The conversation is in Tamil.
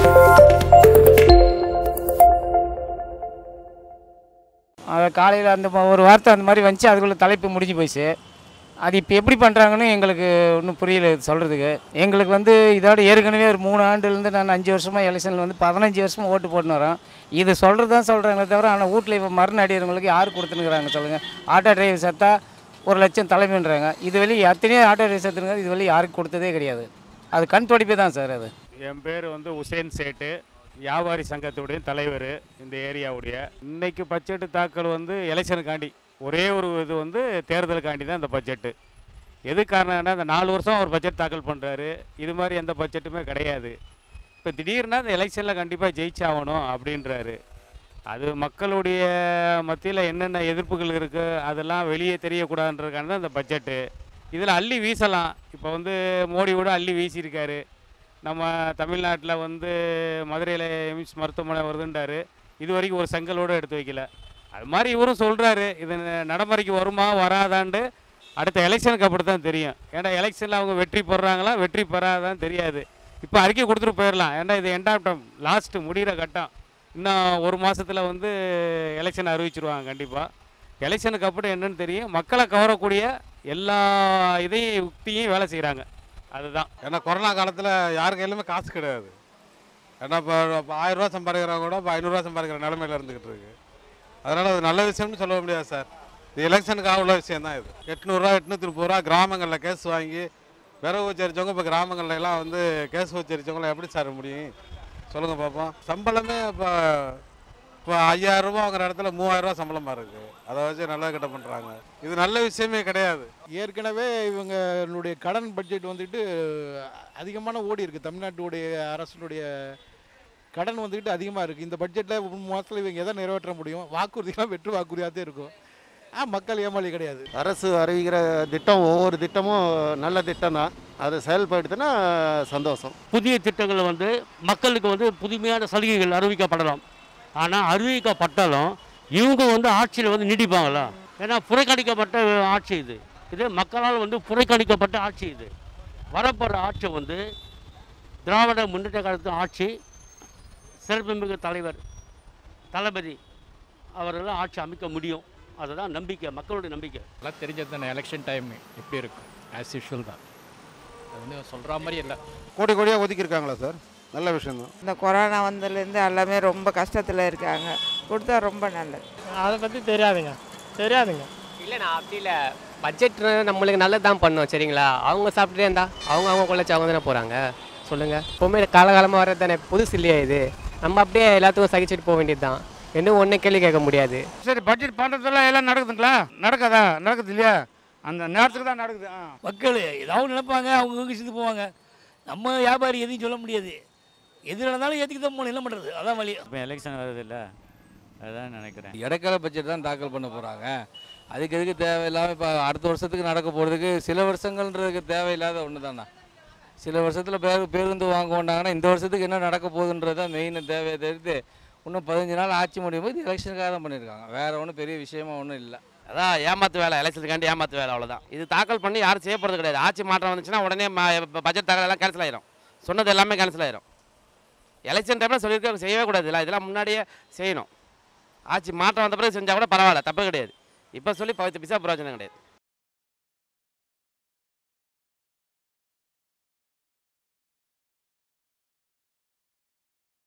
அதை காலையில் அந்த ம- ஒரு வார்த்தை அந்த மாதிரி வந்துச்சு அதுக்குள்ள தலைப்பு முடிஞ்சு போயிடுச்சு அது இப்போ எப்படி பண்ணுறாங்கன்னு எங்களுக்கு ஒன்றும் புரியல இது சொல்கிறதுக்கு எங்களுக்கு வந்து இதோட ஏற்கனவே ஒரு மூணு ஆண்டுலேருந்து நான் அஞ்சு வருஷமாக எலெக்ஷனில் வந்து பதினஞ்சு வருஷமாக ஓட்டு போட்டுன்னு வரோம் இது சொல்கிறது தான் சொல்கிறாங்களே தவிர ஆனால் வீட்டில் இப்போ மரண அடிக்கிறவங்களுக்கு யார் கொடுத்துனுக்குறாங்க சொல்லுங்கள் ஆட்டோ டிரைவர் செத்தா ஒரு லட்சம் தலைமைன்றாங்க இது வெளியே எத்தனையோ ஆட்டோ டிரைவர் செத்துருங்க இது வெளியே யாருக்கு கொடுத்ததே கிடையாது அது கண் துடிப்பே தான் சார் அது என் பேர் வந்து உசேன் சேட்டு வியாபாரி சங்கத்துடைய தலைவர் இந்த ஏரியாவுடைய இன்னைக்கு பட்ஜெட்டு தாக்கல் வந்து எலெக்ஷனுக்காண்டி ஒரே ஒரு இது வந்து தேர்தலுக்காண்டி தான் இந்த பட்ஜெட்டு எது காரணம்னா இந்த நாலு வருஷம் ஒரு பட்ஜெட் தாக்கல் பண்ணுறாரு இது மாதிரி எந்த பட்ஜெட்டுமே கிடையாது இப்போ திடீர்னா இந்த எலெக்ஷனில் கண்டிப்பாக ஜெயிச்சாகணும் அப்படின்றாரு அது மக்களுடைய மத்தியில் என்னென்ன எதிர்ப்புகள் இருக்குது அதெல்லாம் வெளியே தெரியக்கூடாதுன்றதுக்கான தான் இந்த பட்ஜெட்டு இதில் அள்ளி வீசலாம் இப்போ வந்து மோடியோட அள்ளி வீசியிருக்காரு நம்ம தமிழ்நாட்டில் வந்து மதுரையில் எய்ம்ஸ் மருத்துவமனை வருதுன்றாரு இது வரைக்கும் ஒரு செங்கலோடு எடுத்து வைக்கல அது மாதிரி இவரும் சொல்கிறாரு இது நடைமுறைக்கு வருமா வராதான்ட்டு அடுத்த எலெக்ஷனுக்கு அப்படி தான் தெரியும் ஏன்னா எலெக்ஷனில் அவங்க வெற்றி பெறாங்களா வெற்றி பெறாதான்னு தெரியாது இப்போ அறிக்கை கொடுத்துட்டு போயிடலாம் ஏன்னா இது எண்ட் ஆஃப் டம் லாஸ்ட்டு முடிகிற கட்டம் இன்னும் ஒரு மாதத்தில் வந்து எலெக்ஷன் அறிவிச்சிருவாங்க கண்டிப்பாக எலெக்ஷனுக்கு அப்புறம் என்னன்னு தெரியும் மக்களை கவரக்கூடிய எல்லா இதையும் யுக்தியும் வேலை செய்கிறாங்க அதுதான் ஏன்னா கொரோனா காலத்தில் யார் கையிலுமே காசு கிடையாது ஏன்னா இப்போ இப்போ ஆயிரரூவா சம்பாதிக்கிறவங்க கூட இப்போ ஐநூறுரூவா சம்பாதிக்கிற நிலமையில இருந்துக்கிட்டு இருக்கு அதனால் அது நல்ல விஷயம்னு சொல்ல முடியாது சார் இது எலெக்ஷனுக்காக உள்ள விஷயம் தான் இது எட்நூறுரூவா எட்நூற்றி முப்பது ரூபா கிராமங்களில் கேஸ் வாங்கி விறகு உச்சரித்தவங்க இப்போ கிராமங்கள்ல எல்லாம் வந்து கேஸ் உச்சரித்தவங்களாம் எப்படி சார் முடியும் சொல்லுங்கள் பார்ப்போம் சம்பளமே இப்போ இப்போ ஐயாயிரம் ரூபாய் வாங்குற இடத்துல மூவாயிரம் ரூபாய் சம்பளமாக இருக்குது அதை வச்சு நல்லது கிட்ட பண்ணுறாங்க இது நல்ல விஷயமே கிடையாது ஏற்கனவே இவங்களுடைய கடன் பட்ஜெட் வந்துட்டு அதிகமான ஓடி இருக்குது தமிழ்நாட்டுடைய அரசினுடைய கடன் வந்துக்கிட்டு அதிகமாக இருக்குது இந்த பட்ஜெட்டில் மூணு மாதத்தில் இவங்க எதை நிறைவேற்ற முடியும் வாக்குறுதிலாம் வெற்று வாக்குறுதியாக தான் இருக்கும் ஆ மக்கள் ஏமாளி கிடையாது அரசு அறிவிக்கிற திட்டம் ஒவ்வொரு திட்டமும் நல்ல திட்டம் தான் அது செயல்படுத்தினா சந்தோஷம் புதிய திட்டங்கள் வந்து மக்களுக்கு வந்து புதுமையான சலுகைகள் அறிவிக்கப்படலாம் ஆனால் அறிவிக்கப்பட்டாலும் இவங்க வந்து ஆட்சியில் வந்து நீடிப்பாங்களா ஏன்னா புறக்கணிக்கப்பட்ட ஆட்சி இது இது மக்களால் வந்து புறக்கணிக்கப்பட்ட ஆட்சி இது வரப்போகிற ஆட்சி வந்து திராவிட முன்னேற்ற காலத்து ஆட்சி சிறப்புமிகு தலைவர் தளபதி அவர்கள் ஆட்சி அமைக்க முடியும் அதுதான் நம்பிக்கை மக்களுடைய நம்பிக்கை எல்லாம் தெரிஞ்சது தானே எலெக்ஷன் டைம் எப்படி இருக்கும் ஆஸ் யூஷுவல் தான் அது வந்து சொல்கிற மாதிரி இல்லை கோடி கோடியாக ஒதுக்கியிருக்காங்களா சார் நல்ல விஷயம் தான் இந்த கொரோனா வந்ததுலேருந்து எல்லாமே ரொம்ப கஷ்டத்தில் இருக்காங்க கொடுத்தா ரொம்ப நல்லது அதை பற்றி தெரியாதுங்க தெரியாதுங்க இல்லைண்ணா அப்படி இல்லை பட்ஜெட் நம்மளுக்கு நல்லது தான் பண்ணோம் சரிங்களா அவங்க சாப்பிட்டுட்டே இருந்தா அவங்க அவங்க கொள்ளச்சு அவங்க தானே போகிறாங்க சொல்லுங்கள் எப்போவுமே காலகாலமாக வர்றது தானே புதுசு இல்லையா இது நம்ம அப்படியே எல்லாத்துக்கும் சகிச்சுட்டு போக வேண்டியது தான் இன்னும் ஒன்றும் கேள்வி கேட்க முடியாது சரி பட்ஜெட் பண்ணுறதெல்லாம் எல்லாம் நடக்குதுங்களா நடக்காதா நடக்குது இல்லையா அந்த நேரத்துக்கு தான் நடக்குது ஆ மக்கள் ஏதாவது நினைப்பாங்க அவங்கவுங்க செஞ்சு போவாங்க நம்ம வியாபாரி எதையும் சொல்ல முடியாது எது நடந்தாலும் ஏற்றுக்கு தான் போகணும் என்ன பண்ணுறது அதான் வழி இப்போ எலெக்ஷன் வருது இல்லை அதுதான் நினைக்கிறேன் இடைக்கால பட்ஜெட் தான் தாக்கல் பண்ண போகிறாங்க அதுக்கு எதுக்கு தேவையில்லாமல் இப்போ அடுத்த வருஷத்துக்கு நடக்க போகிறதுக்கு சில வருஷங்கள்ன்றதுக்கு தேவையில்லாத ஒன்று தானே சில வருஷத்தில் பேரு பேருந்து வாங்க வேண்டாங்கன்னா இந்த வருஷத்துக்கு என்ன நடக்க போகுதுன்றது தான் மெயின் தேவையை தவிர்த்து இன்னும் பதினஞ்சு நாள் ஆட்சி முடியும் போது எலெக்ஷனுக்காக தான் பண்ணியிருக்காங்க வேறு ஒன்றும் பெரிய விஷயமா ஒன்றும் இல்லை அதான் ஏமாத்து வேலை எலெக்ஷனுக்காண்டி ஏமாத்து வேலை அவ்வளோதான் இது தாக்கல் பண்ணி யாரும் செய்ய போகிறது கிடையாது ஆட்சி மாற்றம் வந்துச்சுன்னா உடனே பட்ஜெட் தாக்கல் எல்லாம் கேன்சல் ஆயிரும் சொன்னது எல்லாமே கேன்சல் ஆயிரும் எலெக்ஷன் டைமில் சொல்லியிருக்க செய்யவே கூடாது இல்லை இதெல்லாம் முன்னாடியே செய்யணும் ஆட்சி மாற்றம் வந்த பிறகு செஞ்சால் கூட பரவாயில்ல தப்பு கிடையாது இப்போ சொல்லி பத்து பிசா பிரயோஜனம் கிடையாது